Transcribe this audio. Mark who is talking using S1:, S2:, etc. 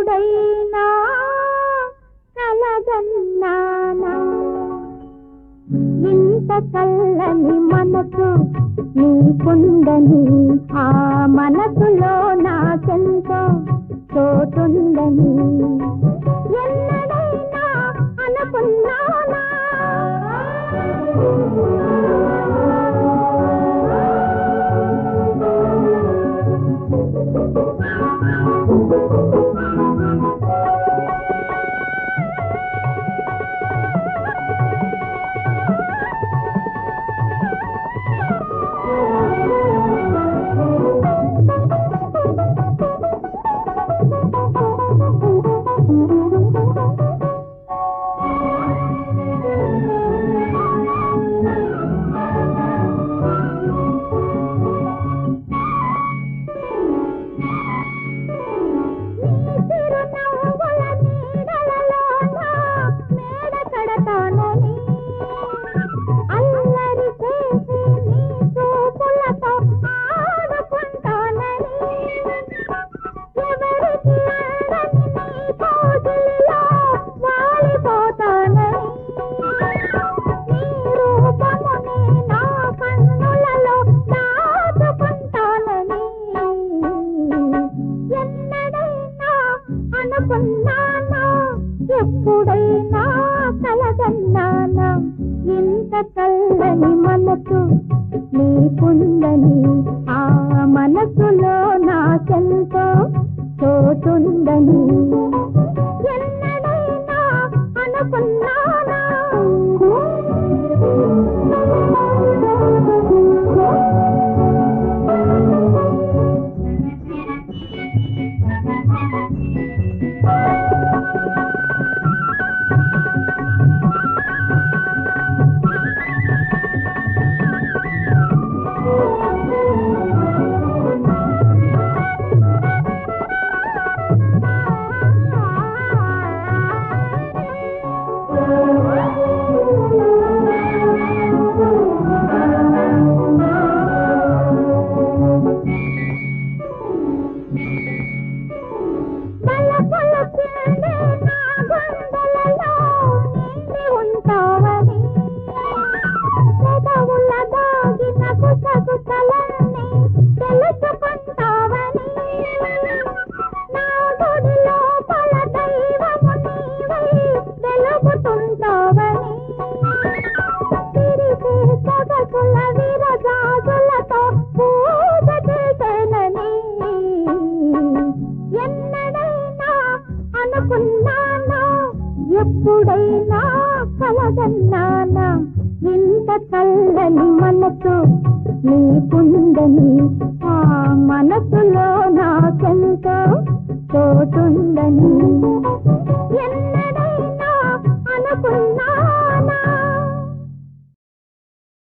S1: ఎప్పుడైనా కలగన్నానా ఇంత చల్లని మనసు నీకుందని ఆ మనసులో నాకెంతో చోటుందని ఎన్నడైనా అనుకున్నానా చిరునవ్వుల నీడలలోన మేడ కడతానని అల్లరి చేసి నీ చూపులతో ఆడుకుంటానని ఎవరికి అందని నీ కోగిలిలో వాలిపోతానని నీ రూపముని నా కన్నులలో దాచుకుంటానని ఎన్నడైనా అనుకున్నానా ఎప్పుడైనా కలగన్నానా ఇంత చల్లని మనసు నీకుందని ఆ మనసులో నాకెంతో చోటుందని ఎన్నడైనా అనుకున్నానా బలపుల చిందే నా గుండెలలో నిండి ఉంటావని పెదవుల దాగిన గుసగుసలన్నీ తెలుసుకుంటావని నా గుడి లోపల దైవము నీవై వెలుగుతుంటావని తిరిగి సొగసుల విరజాజులతో పూజ చేసేనని ఎన్నడైనా అనుకున్నానా ఎప్పుడైనా కలగన్నానా ఇంత చల్లని మనసు నీకుందని ఆ మనసులో నాకెంతో చోటుందని